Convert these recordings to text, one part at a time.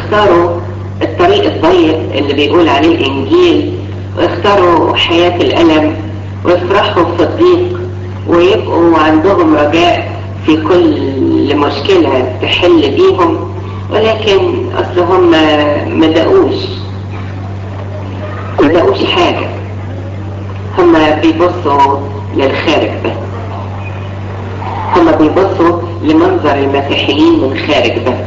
اختاروا الطريق الضيق اللي بيقول عليه الإنجيل واختاروا حياة الألم ويفرحوا في الضيق ويبقوا عندهم رجاء في كل مشكلة تحل بيهم ولكن أصل هم ما دقوش ما دقوش حاجة هم بيبصوا للخارج بس هم بيبصوا لمنظر المسيحيين من خارج بس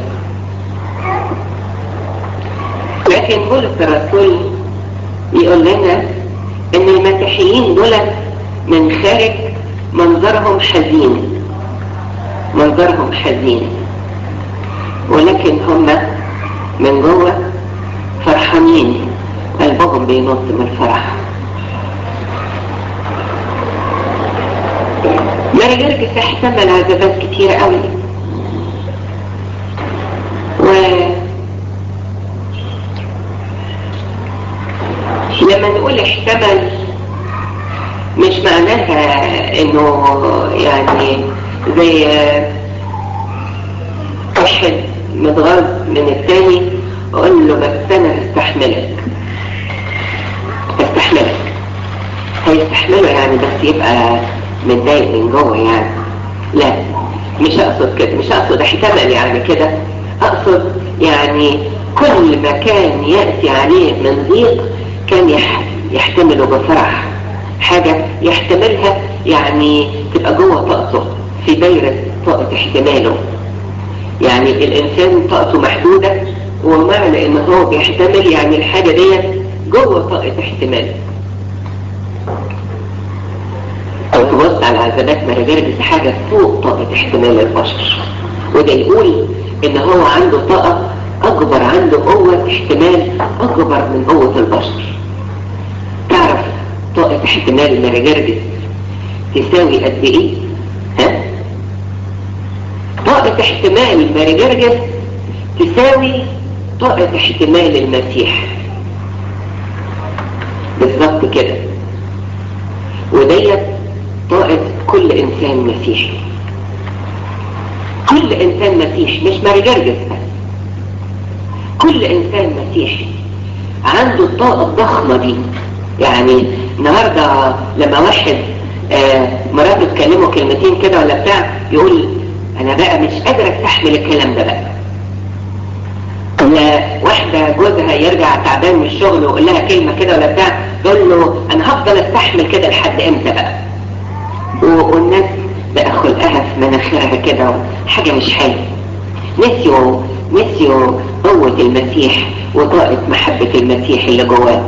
لكن بولس الرسول يقول لنا ان المسيحيين دول من خارج منظرهم حزين منظرهم حزين ولكن هم من جوه فرحانين قلبهم بينط من الفرح ماري جرجس احتمل عذابات كتير قوي و لما نقول احتمل مش معناها انه يعني زي واحد متغاظ من التاني اقول له بس انا هستحملك هستحملك هيستحمله يعني بس يبقى متضايق من جوه يعني لا مش اقصد كده مش اقصد احتمل يعني كده اقصد يعني كل ما كان يأتي عليه من ضيق كان يحتمله بفرح حاجة يحتملها يعني تبقى جوه طاقته في دايرة طاقة احتماله يعني الإنسان طاقته محدودة ومعنى إن هو بيحتمل يعني الحاجة دي جوه طاقة احتماله أو تبص على عذابات مراجرجس حاجة فوق طاقة احتمال البشر وده يقول إن هو عنده طاقة أكبر عنده قوة احتمال أكبر من قوة البشر تعرف طاقة احتمال المراجرجس تساوي قد إيه؟ ها؟ طاقة احتمال المراجرجس تساوي طاقة احتمال المسيح بالظبط كده وديت طاقة كل إنسان مسيحي كل إنسان مسيحي مش مرجرجس بس كل إنسان مسيحي عنده الطاقة الضخمة دي يعني النهاردة لما واحد آه مراته تكلمه كلمتين كده ولا بتاع يقول أنا بقى مش قادر أستحمل الكلام ده بقى ولا واحدة جوزها يرجع تعبان من الشغل ويقول لها كلمة كده ولا بتاع تقول له أنا هفضل أستحمل كده لحد إمتى بقى والناس بقى خلقها في مناخيرها كده حاجة مش حلوة نسيوا نسيوا قوة المسيح وطاقة محبة المسيح اللي جواه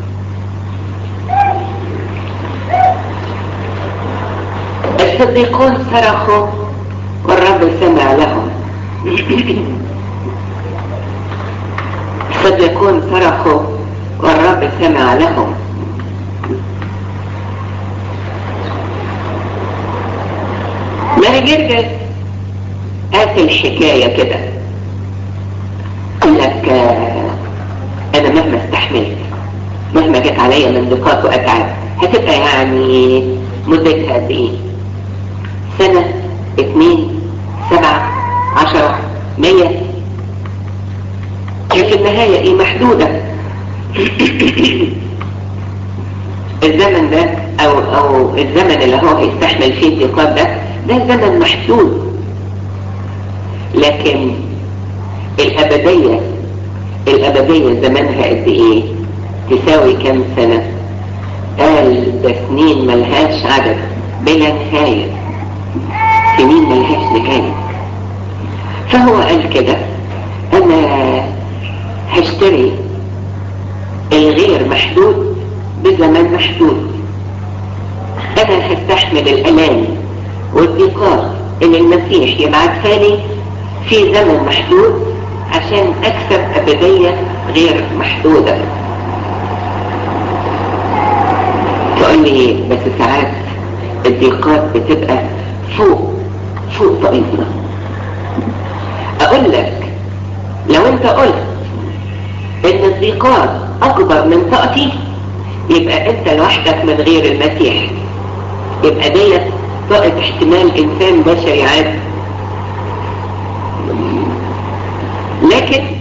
الصديقون صرخوا والرب سمع لهم الصديقون صرخوا والرب سمع لهم ما جرجس قاتل حكاية كده قال لك انا مهما استحملت مهما جت عليا من ضيقات واتعاب هتبقى يعني مدتها قد ايه سنة اتنين سبعة عشرة مية في النهاية ايه محدودة الزمن ده او او الزمن اللي هو هيستحمل فيه الضيقات ده ده زمن محدود لكن الابدية الابدية زمنها قد ايه تساوي كم سنة قال ده سنين ملهاش عدد بلا نهاية سنين ملهاش نهاية فهو قال كده انا هشتري الغير محدود بزمن محدود انا هستحمل الالام والضيقات اللي المسيح يبعتها لي في زمن محدود عشان اكسب ابدية غير محدودة تقول لي بس ساعات الضيقات بتبقى فوق فوق طاقتنا اقول لك لو انت قلت ان الضيقات اكبر من طاقتي يبقى انت لوحدك من غير المسيح يبقى ديت طاقة احتمال انسان بشري عادي لكن